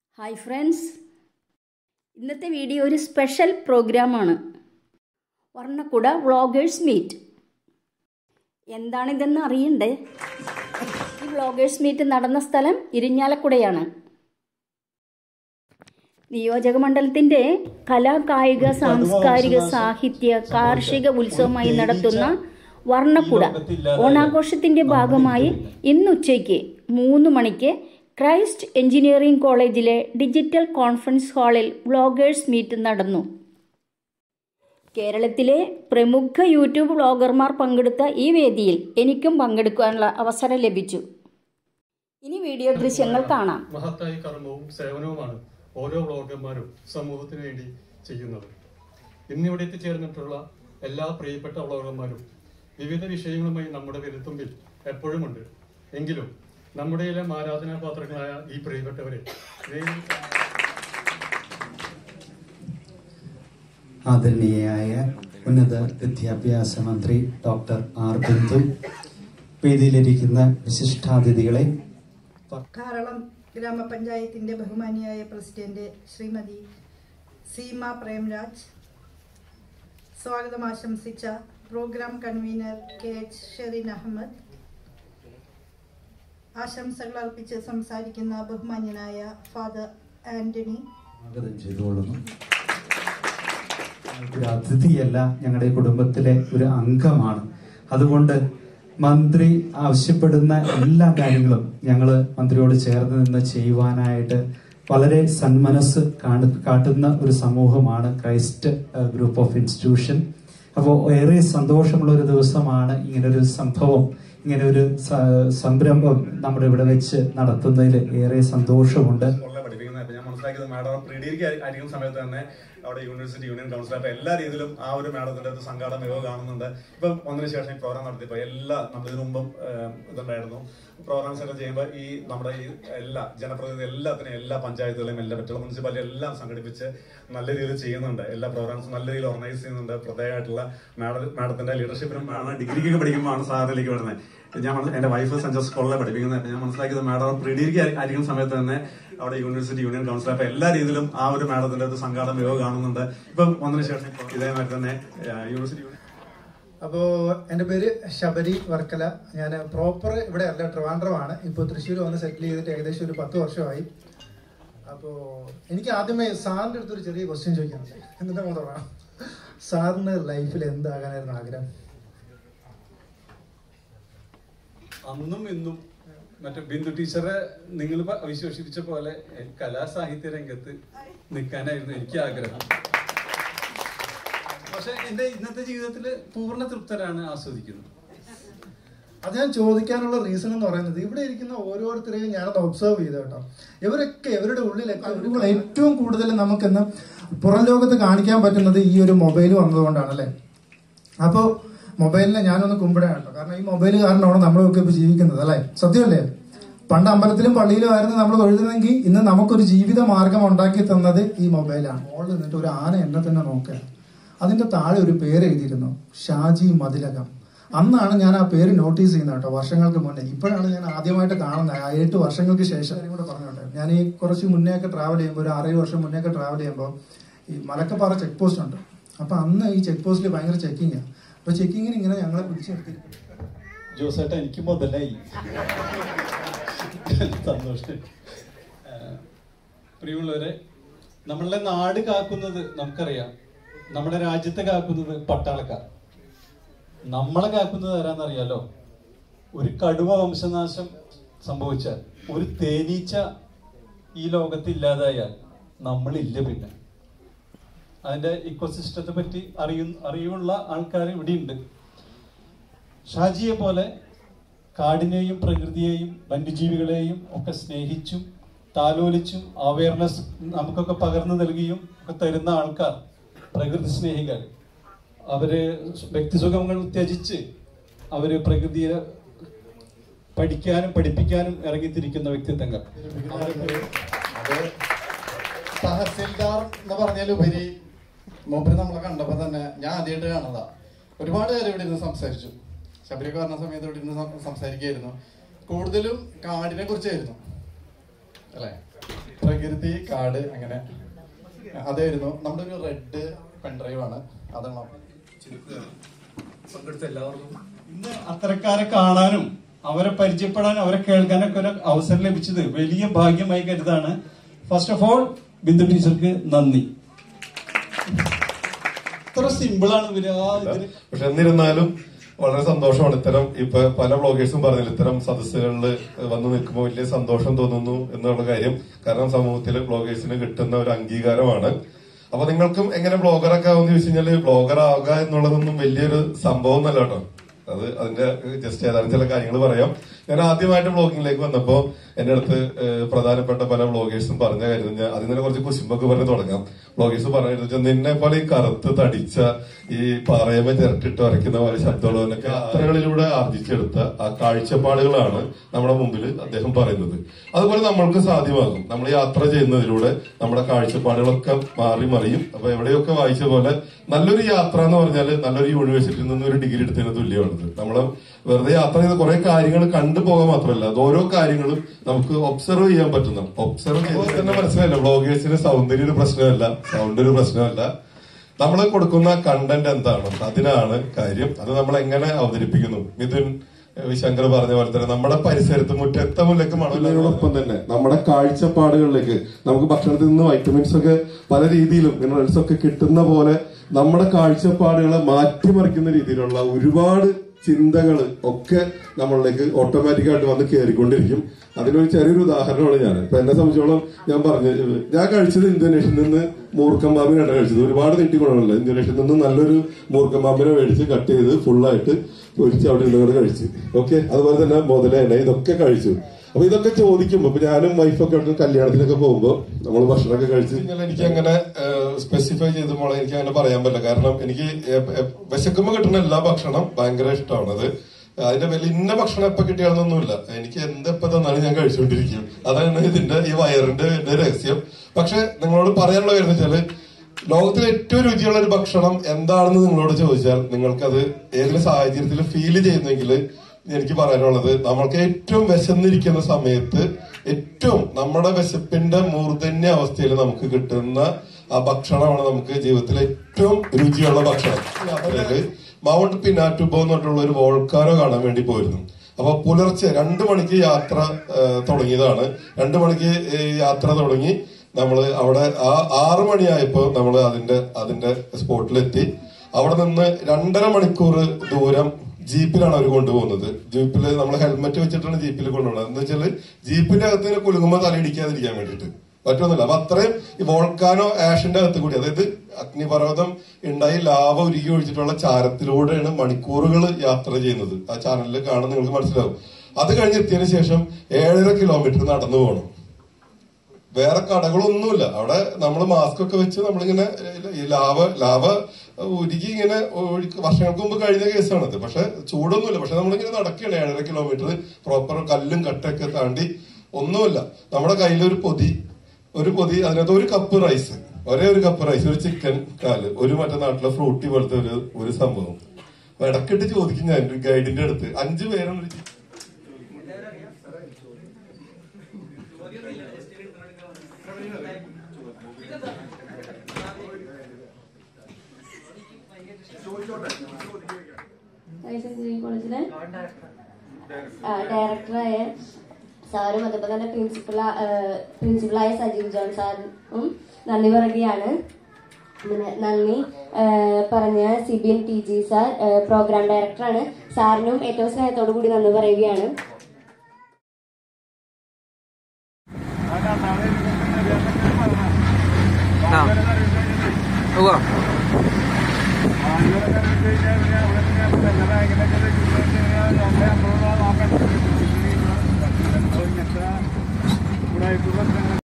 hi friends ഇന്നത്തെ video ഒരു special പ്രോഗ്രാമാണ് വർണ്ണക്കുട വ്ളോഗേഴ്സ് മീറ്റ് എന്താണിതെന്ന് അറിയണ്ടേ ഈ വ്ളോഗേഴ്സ് മീറ്റ് നടന്ന സ്ഥലം ഇരിഞ്ഞാലക്കുടയാണ് നിയോജക മണ്ഡലത്തിൻ്റെ കലാ കായിക സാംസ്കാരിക സാഹിത്യ കാർഷിക ഉത്സവമായി നടത്തുന്ന വർണ്ണക്കുട ഓണാഘോഷത്തിന്റെ ഭാഗമായി ഇന്നുച്ചയ്ക്ക് മൂന്ന് മണിക്ക് ക്രൈസ്റ്റ് എഞ്ചിനീയറിംഗ് കോളേജിലെ ഡിജിറ്റൽ കോൺഫറൻസ് ഹാളിൽ വ്ളോഗേഴ്സ് മീറ്റ് നടന്നു കേരളത്തിലെ പ്രമുഖ യൂട്യൂബ് വ്ളോഗർമാർ പങ്കെടുത്ത ഈ വേദിയിൽ എനിക്കും പങ്കെടുക്കാനുള്ള അവസരം ലഭിച്ചു ഇനി വീഡിയോ ദൃശ്യങ്ങൾ കാണാം മഹത്തായ കർമ്മവും സേവനവുമാണ് ഓരോ വ്ളോഗർമാരും സമൂഹത്തിന് വേണ്ടി ചെയ്യുന്നത് ഇന്നിവിടെ എത്തിച്ചേർന്നിട്ടുള്ള എല്ലാ പ്രിയപ്പെട്ട വ്ളോഗർമാരും വിവിധ വിഷയങ്ങളുമായി നമ്മുടെ വിരത്തുമ്പിൽ എപ്പോഴുമുണ്ട് എങ്കിലും നമ്മുടെയിലെ ആരാധനാപാത്രങ്ങളായ ഈ പ്രിയപ്പെട്ടവരെ നേരിൽ ആദരണീയയായ ഉന്നത വിദ്യാഭ്യാസ മന്ത്രി ഡോക്ടർ ആർ ബിന്ദു വേദിയിലിരിക്കുന്ന വിശിഷ്ടാതിഥികളെ കാരളം ഗ്രാമപഞ്ചായത്തിന്റെ ബഹുമാനിയായ പ്രസിഡന്റ് ശ്രീമതി സീമ പ്രേംരാജ് സ്വാഗതം ആശംസിച്ച programme convener K H Sherin Ahammed ആശംസകൾ അർപ്പിച്ച് സംസാരിക്കുന്ന ബഹുമാന്യനായ ഫാദർ ആന്റണി സ്വാഗതം ചെയ്തുകൊള്ളുന്നു ഒരു അതിഥിയല്ല ഞങ്ങളുടെ കുടുംബത്തിലെ ഒരു അംഗമാണ് അതുകൊണ്ട് മന്ത്രി ആവശ്യപ്പെടുന്ന എല്ലാ കാര്യങ്ങളും ഞങ്ങൾ മന്ത്രിയോട് ചേർന്ന് നിന്ന് ചെയ്യുവാനായിട്ട് വളരെ സന്മനസ് കാണു- കാട്ടുന്ന ഒരു സമൂഹമാണ് Christ uh, group of institution അപ്പോൾ ഏറെ സന്തോഷമുള്ള ഒരു ദിവസമാണ് ഇങ്ങനൊരു സംഭവം ഇങ്ങനെ ഒരു സ- സംരംഭം നമ്മുടെ ഇവിടെ വെച്ച് നടത്തുന്നതിൽ ഏറെ സന്തോഷമുണ്ട് സ്കൂളിലെ പഠിപ്പിക്കുന്നത് അപ്പൊ ഞാൻ മനസ്സിലാക്കിയത് മാഡം പ്രീ ഡിഗ്രി ആയിരിക്കുന്ന സമയത്ത് തന്നെ അവിടെ യൂണിവേഴ്സിറ്റി യൂണിയൻ കൗൺസിൽ അപ്പൊ എല്ലാ രീതിയിലും ആ ഒരു മാഡത്തിന്റെ ഒരു സംഘാടന മികവ് കാണുന്നുണ്ട് ഇപ്പൊ വന്നതിന് ശേഷം ഈ പ്രോഗ്രാം നടത്തിയപ്പോ എല്ലാ നമ്മൾ ഇതിനു മുമ്പും ഏഹ്, ഇതുണ്ടായിരുന്നു പ്രോഗ്രാംസ് ഒക്കെ ചെയ്യുമ്പോൾ ഈ നമ്മുടെ ഈ എല്ലാ ജനപ്രതിനിധി എല്ലാത്തിനും എല്ലാ പഞ്ചായത്തുകളെയും എല്ലാ മറ്റുള്ള മുനിസിപ്പാലിറ്റി എല്ലാം സംഘടിപ്പിച്ച് നല്ല രീതിയിൽ ചെയ്യുന്നുണ്ട് എല്ലാ പ്രോഗ്രാംസും നല്ല രീതിയിൽ ഓർഗനൈസ് ചെയ്യുന്നുണ്ട് പ്രത്യേകമായിട്ടുള്ള മാഡം മാഡത്തിന്റെ ലീഡർഷിപ്പിനും മാഡം ഡിഗ്രിക്കൊക്കെ പഠിക്കുമ്പോഴാണ് സാറിലേക്ക് വരുന്നത് ഞാൻ മനസ്സി- എന്റെ വൈഫ് സെന്റ് ജോസഫ് കോളേജിലെ പഠിപ്പിക്കുന്നത് അപ്പൊ ഞാൻ മനസ്സിലാക്കിയത് മാഡം പ്രീ ഡിഗ്രി ആയിരിക്കുന്ന സമയത്ത് തന്നെ അവിടെ യൂണിവേഴ്സിറ്റി യൂണിയൻ കൗൺസിൽ അപ്പൊ എല്ലാ രീതിയിലും ആ ഒരു മാഡത്തിന്റെ ഒരു സംഘാടന മികവ് കാണുന്നുണ്ട് ഇപ്പം വന്നതിന് ശേഷം ഇപ്പൊ ഇതേമാതിരി തന്നെ ഏഹ്, യൂണിവേഴ്സിറ്റി യൂണിയൻ അപ്പോൾ എൻ്റെ പേര് ശബരി വർക്കല ഞാൻ പ്രോപ്പർ ഇവിടെ അല്ല ട്രിവാൻഡ്രമാണ് ഇപ്പോൾ തൃശ്ശൂർ വന്ന് സെറ്റിൽ ചെയ്തിട്ട് ഏകദേശം ഒരു പത്ത് വർഷമായി അപ്പോൾ എനിക്ക് ആദ്യമേ സാറിൻ്റെ അടുത്തൊരു ചെറിയ ക്വസ്റ്റ്യൻ ചോദിക്കാനുണ്ട് എന്നിട്ട് നമ്മൾ തുടങ്ങാം സാറിന് ലൈഫിൽ എന്താകാനായിരുന്നു ആഗ്രഹം അന്നും ഇന്നും മറ്റേ ബിന്ദു ടീച്ചറെ നിങ്ങൾ വിശേഷിപ്പിച്ച പോലെ കലാ സാഹിത്യ രംഗത്ത് നിൽക്കാനായിരുന്നു എനിക്ക് ആഗ്രഹം പക്ഷെ എന്റെ ഇന്നത്തെ ജീവിതത്തിൽ പൂർണ്ണ തൃപ്തരാണ് ആസ്വദിക്കുന്നത് അത് ഞാൻ ചോദിക്കാനുള്ള റീസൺ എന്ന് പറയുന്നത് ഇവിടെ ഇരിക്കുന്ന ഓരോരുത്തരെയും ഞാനത് ഒബ്സർവ് ചെയ്തു കേട്ടോ ഇവരൊക്കെ ഇവരുടെ ഉള്ളിലൊക്കെ ഒരു ഏറ്റവും കൂടുതൽ നമുക്കിന്ന് പുറം ലോകത്ത് കാണിക്കാൻ പറ്റുന്നത് ഈ ഒരു മൊബൈൽ വന്നതുകൊണ്ടാണ് അല്ലേ അപ്പോൾ മൊബൈലിനെ ഞാനൊന്ന് കുമ്പിടാൻ കേട്ടോ കാരണം ഈ മൊബൈൽ കാരണമാണ് നമ്മളൊക്കെ ഇപ്പൊ ജീവിക്കുന്നത് അല്ലേ സത്യമല്ലേ പണ്ട് അമ്പലത്തിലും പള്ളിയിലും ആയിരുന്നു നമ്മൾ തൊഴുതുന്നെങ്കിൽ ഇന്ന് നമുക്കൊരു ജീവിത മാർഗം ഉണ്ടാക്കി തന്നത് ഈ മൊബൈലാണ് മോളിൽ നിന്നിട്ട് ഒരു ആന എന്നെ തന്നെ നോക്കുക അതിന്റെ താഴെ ഒരു പേര് എഴുതിയിരുന്നു ഷാജി മതിലകം അന്നാണ് ഞാൻ ആ പേര് നോട്ടീസ് ചെയ്യുന്നത് കേട്ടോ വർഷങ്ങൾക്ക് മുന്നേ ഇപ്പോഴാണ് ഞാൻ ആദ്യമായിട്ട് കാണുന്നത് ആ എട്ട് വർഷങ്ങൾക്ക് ശേഷം കാര്യം കൂടെ പറഞ്ഞോട്ടെ ഞാൻ ഈ കുറച്ച് മുന്നേ ഒക്കെ ട്രാവൽ ചെയ്യുമ്പോൾ ഒരു ആറേഴ് വർഷം മുന്നേ ഒക്കെ ട്രാവൽ ചെയ്യുമ്പോൾ ഈ മലക്കപ്പാറ ചെക്ക് പോസ്റ്റ് ഉണ്ട് അപ്പൊ അന്ന് ഈ ചെക്ക് പോസ്റ്റിൽ ഭയങ്കര ചെക്കിങ്ങാണ് അപ്പൊ ചെക്കിങ്ങിന് ഇങ്ങനെ ഞങ്ങളെ പിടിച്ചു നിർത്തിയിരിക്കും ജോസേട്ട എനിക്ക് മുതലായി സന്തോഷം ഏഹ്, പ്രിയമുള്ളവരെ നമ്മളുടെ നാട് കാക്കുന്നത് നമുക്കറിയാം നമ്മുടെ രാജ്യത്തെ കാക്കുന്നത് പട്ടാളക്കാർ നമ്മളെ കാക്കുന്നത് ആരാന്നറിയാലോ ഒരു കടുവ വംശനാശം സംഭവിച്ചാൽ ഒരു തേനീച്ച ഈ ലോകത്ത് ഇല്ലാതായാൽ നമ്മളില്ല പിന്നെ അതിന്റെ ഇക്കോസിസ്റ്റത്തെ പറ്റി അറിയു അറിയുള്ള ആൾക്കാർ ഇവിടെയുണ്ട് ഷാജിയെ പോലെ കാടിനെയും പ്രകൃതിയെയും വന്യജീവികളെയും ഒക്കെ സ്നേഹിച്ചും താലോലിച്ചും അവയർനെസ് നമുക്കൊക്കെ പകർന്നു നൽകിയും ഒക്കെ തരുന്ന ആൾക്കാർ പ്രകൃതി സ്നേഹികൾ അവര് വ്യക്തിസുഖങ്ങൾ ത്യജിച്ച് അവര് പ്രകൃതിയെ പഠിക്കാനും പഠിപ്പിക്കാനും ഇറങ്ങിത്തിരിക്കുന്ന വ്യക്തിത്വങ്ങൾ അത് തഹസിൽദാർ എന്ന് പറഞ്ഞാലുപരി മൂപ്പര് നമ്മളെ കണ്ടപ്പോ തന്നെ ഞാൻ ആദ്യമായിട്ട് കാണുന്നതാ ഒരുപാട് നേരം ഇവിടെ ഇരുന്ന് സംസാരിച്ചു ശബരിക്ക് പറഞ്ഞ സമയത്ത് ഇവിടെ ഇരുന്ന് സംസാരിക്കുകയായിരുന്നു കൂടുതലും കാടിനെ കുറിച്ചായിരുന്നു അല്ലെ പ്രകൃതി കാട് അങ്ങനെ അതായിരുന്നു നമ്മുടെ ഒരു റെഡ് പെൺഡ്രൈവ് ആണ് അതാണ് പങ്കെടുത്ത എല്ലാവർക്കും ഇന്ന് അത്തരക്കാരെ കാണാനും അവരെ പരിചയപ്പെടാനും അവരെ കേൾക്കാനൊക്കെ ഒരു അവസരം ലഭിച്ചത് വലിയ ഭാഗ്യമായി കരുതാണ് ഫസ്റ്റ് ഓഫ് ഓൾ ബിന്ദു ടീച്ചർക്ക് നന്ദി ഇത്ര സിമ്പിളാണ് ഇവര് ആ ഇതിന് പക്ഷെ എന്നിരുന്നാലും വളരെ സന്തോഷമാണ് ഇത്തരം ഇപ്പൊ പല ബ്ലോഗേഴ്സും പറഞ്ഞില്ല ഇത്തരം സദസ്സുകളിൽ വന്ന് നിൽക്കുമ്പോൾ വലിയ സന്തോഷം തോന്നുന്നു എന്നുള്ള കാര്യം കാരണം സമൂഹത്തിൽ ബ്ലോഗേഴ്സിന് കിട്ടുന്ന ഒരു അംഗീകാരമാണ് അപ്പൊ നിങ്ങൾക്കും എങ്ങനെ ബ്ലോഗറൊക്കെ ആവുമെന്ന് ചോദിച്ചു കഴിഞ്ഞാല് ബ്ലോഗർ ആവുക എന്നുള്ളതൊന്നും വലിയൊരു സംഭവം ഒന്നല്ല കേട്ടോ അത് അതിന്റെ ജസ്റ്റ് ഏതാനും ചില കാര്യങ്ങൾ പറയാം ഞാൻ ആദ്യമായിട്ട് ബ്ലോഗിങ്ങിലേക്ക് വന്നപ്പോ എന്റെ അടുത്ത് ഏഹ്, പ്രധാനപ്പെട്ട പല ബ്ലോഗേഴ്സും പറഞ്ഞ കാര്യം ഞാൻ അതിൽ നിന്ന് കുറച്ച് കുശുമ്പൊക്കെ പറഞ്ഞ് തുടങ്ങാം ബ്ലോഗേഴ്സ് പറഞ്ഞു നിന്നെ പോലെ ഈ കറുത്ത് തടിച്ച ഈ പാറയമ ചിരട്ടിട്ട് വരയ്ക്കുന്ന പോലെ ശബ്ദമുള്ളവനൊക്കെ യാത്രകളിലൂടെ ആർജിച്ചെടുത്ത ആ കാഴ്ചപ്പാടുകളാണ് നമ്മുടെ മുമ്പിൽ അദ്ദേഹം പറയുന്നത് അതുപോലെ നമ്മൾക്ക് സാധ്യമാകും നമ്മൾ യാത്ര ചെയ്യുന്നതിലൂടെ നമ്മുടെ കാഴ്ചപ്പാടുകളൊക്കെ മാറി മറിയും അപ്പൊ എവിടെയൊക്കെ വായിച്ച പോലെ നല്ലൊരു യാത്ര എന്ന് പറഞ്ഞാൽ നല്ലൊരു യൂണിവേഴ്സിറ്റിയിൽ നിന്ന് ഒരു ഡിഗ്രി എടുത്തതിന് തുല്യമാണിത് നമ്മൾ വെറുതെ യാത്ര ചെയ്ത് കുറെ കാര്യങ്ങൾ കണ്ടുപോകാൻ മാത്രമല്ല അത് ഓരോ കാര്യങ്ങളും നമുക്ക് ഒബ്സർവ് ചെയ്യാൻ പറ്റുന്നു ഒബ്സർവ് ചെയ്ത് തന്നെ മനസ്സിലായില്ല ബ്ലോഗേഴ്സിന് സൗന്ദര്യം ഒരു പ്രശ്നമല്ല സൗണ്ട് ഒരു പ്രശ്നമല്ല നമ്മൾ കൊടുക്കുന്ന കണ്ടന്റ് എന്താണ് അതിനാണ് കാര്യം അത് നമ്മൾ എങ്ങനെ അവതരിപ്പിക്കുന്നു മിഥുൻ ഏഹ്, ശങ്കർ പറഞ്ഞ പോലെ തന്നെ നമ്മുടെ പരിസരത്ത് മുറ്റത്തെ മുല്ലക്ക് മണമില്ലതിനോടൊപ്പം തന്നെ നമ്മുടെ കാഴ്ചപ്പാടുകളിലേക്ക് നമുക്ക് ഭക്ഷണത്തിൽ നിന്ന് വൈറ്റമിൻസ് ഒക്കെ പല രീതിയിലും മിനറൽസ് ഒക്കെ കിട്ടുന്ന പോലെ നമ്മുടെ കാഴ്ചപ്പാടുകളെ മാറ്റിമറിക്കുന്ന രീതിയിലുള്ള ഒരുപാട് ചിന്തകൾ ഒക്കെ നമ്മളിലേക്ക് ഓട്ടോമാറ്റിക്കായിട്ട് വന്ന് കയറിക്കൊണ്ടിരിക്കും അതിനൊരു ചെറിയൊരു ഉദാഹരണമാണ് ഞാൻ ഇപ്പൊ എന്നെ സംബന്ധിച്ചോളം ഞാൻ പറഞ്ഞു ഞാൻ കഴിച്ചത് ഇന്തോനേഷ്യയിൽ നിന്ന് മൂർക്കം പാമ്പിനാണ് കഴിച്ചത് ഒരുപാട് നീട്ടിക്കൊള്ളണമല്ലോ ഇന്തോനേഷ്യയിൽ നിന്ന് നല്ലൊരു മൂർക്കം പാമ്പിനെ മേടിച്ച് കട്ട് ചെയ്ത് ഫുള്ളായിട്ട് പൊരിച്ച് അവിടെ ഇരുന്നോട് കഴിച്ച് ഓക്കെ അതുപോലെ തന്നെ മുതലേന ഇതൊക്കെ കഴിച്ചു അപ്പൊ ഇതൊക്കെ ചോദിക്കുമ്പോ ഇപ്പൊ ഞാനും വൈഫൊക്കെ ആയിട്ട് കല്യാണത്തിനൊക്കെ പോകുമ്പോ നമ്മൾ ഭക്ഷണമൊക്കെ കഴിച്ച് എനിക്ക് അങ്ങനെ സ്പെസിഫൈ ചെയ്ത് മോളെ എനിക്ക് അങ്ങനെ പറയാൻ പറ്റില്ല കാരണം എനിക്ക് വിശക്കുമ്പോ കിട്ടുന്ന എല്ലാ ഭക്ഷണം ഭയങ്കര ഇഷ്ടമാണ് അത് അതിന്റെ പേരിൽ ഇന്ന ഭക്ഷണം എപ്പോ കിട്ടിയാണെന്നൊന്നുമില്ല എനിക്ക് എന്തെപ്പോ തന്നാലും ഞാൻ കഴിച്ചുകൊണ്ടിരിക്കും അതാണ് ഇതിന്റെ ഈ വയറിന്റെ ഇതിന്റെ രഹസ്യം പക്ഷെ നിങ്ങളോട് പറയാനുള്ള കാര്യം എന്ന് വെച്ചാല് ലോകത്തിലെ ഏറ്റവും രുചിയുള്ള ഒരു ഭക്ഷണം എന്താണെന്ന് നിങ്ങളോട് ചോദിച്ചാൽ നിങ്ങൾക്കത് ഏതെങ്കിലും സാഹചര്യത്തിൽ ഫീൽ ചെയ്യുന്നെങ്കിൽ എനിക്ക് പറയാനുള്ളത് നമ്മൾക്ക് ഏറ്റവും വിശന്നിരിക്കുന്ന സമയത്ത് ഏറ്റവും നമ്മുടെ വിശപ്പിന്റെ മൂർധന്യ അവസ്ഥയിൽ നമുക്ക് കിട്ടുന്ന ആ ഭക്ഷണമാണ് നമുക്ക് ജീവിതത്തിലെ ഏറ്റവും രുചിയുള്ള ഭക്ഷണം യാത്രയില് മൗണ്ട് പിനാറ്റുബോ എന്ന് പറഞ്ഞിട്ടുള്ള ഒരു വോൾക്കാനോ കാണാൻ വേണ്ടി പോയിരുന്നു അപ്പൊ പുലർച്ചെ രണ്ടു മണിക്ക് യാത്ര ആ, തുടങ്ങിയതാണ് രണ്ടു മണിക്ക് ഈ യാത്ര തുടങ്ങി നമ്മള് അവിടെ ആ ആറു മണിയായപ്പോ നമ്മൾ അതിന്റെ അതിന്റെ സ്പോട്ടിലെത്തി അവിടെ നിന്ന് രണ്ടര മണിക്കൂർ ദൂരം ജീപ്പിലാണ് അവർ കൊണ്ടുപോകുന്നത് ജീപ്പിൽ നമ്മൾ ഹെൽമെറ്റ് വെച്ചിട്ടാണ് ജീപ്പിൽ കൊണ്ടുപോകുന്നത് എന്താ വെച്ചാല് ജീപ്പിന്റെ അകത്ത് ഇങ്ങനെ കുലുങ്ങുമ്പോൾ തലയിടിക്കാതിരിക്കാൻ വേണ്ടിയിട്ട് പറ്റുന്നില്ല അപ്പൊ അത്രയും ഈ വോൾക്കാനോ ആഷിന്റെ അകത്ത് കൂടി അതായത് അഗ്നിപർവ്വതം ഉണ്ടായി ലാവ ഉരുകി ഒഴിച്ചിട്ടുള്ള ചാരത്തിലൂടെയാണ് മണിക്കൂറുകൾ യാത്ര ചെയ്യുന്നത് ആ ചാനലിൽ കാണുന്ന നിങ്ങൾക്ക് മനസ്സിലാവും അത് കഴിഞ്ഞ് എത്തിയതിനു ശേഷം ഏഴര കിലോമീറ്റർ നടന്നു പോകണം വേറെ കടകളൊന്നുമില്ല അവിടെ നമ്മൾ മാസ്ക് ഒക്കെ വെച്ച് നമ്മളിങ്ങനെ ഈ ലാവ ലാവ ഉരുകി ഇങ്ങനെ ഒഴുക്ക് വർഷങ്ങൾക്ക് മുമ്പ് കഴിഞ്ഞ കേസാണത് പക്ഷെ ചൂടൊന്നുമില്ല പക്ഷെ നമ്മളിങ്ങനെ നടക്കുകയാണ് ഏഴര കിലോമീറ്റർ പ്രോപ്പർ കല്ലും കട്ടയൊക്കെ താണ്ടി ഒന്നുമില്ല നമ്മുടെ കയ്യിലൊരു പൊതി ഒരു പൊതി അതിനകത്ത് ഒരു കപ്പ് റൈസ് ഒരേ ഒരു കപ്പ് റൈസ് ഒരു ചിക്കൻ കാല് ഒരു മറ്റേ നാട്ടിലെ ഫ്രൂട്ടി പോലത്തെ ഒരു ഒരു സംഭവം അപ്പൊ ഇടക്കിട്ട് ചോദിക്കും ഞാൻ ഗൈഡിന്റെ അടുത്ത് അഞ്ചു പേരാണ് ഒരു കോളേജിലെ ഡയറക്ടറായ സാറും അതുപോലെ തന്നെ പ്രിൻസിപ്പൽ പ്രിൻസിപ്പളായ സജീവ് ജോൺ സാറും നന്ദി പറയുകയാണ് പിന്നെ നന്ദി ആ, പറഞ്ഞ സിബിൻ ടി ജി സാർ ആ, പ്രോഗ്രാം ഡയറക്ടറാണ് സാറിനും ഏറ്റവും സ്നേഹത്തോടു കൂടി നന്ദി പറയുകയാണ് ഇവിടെ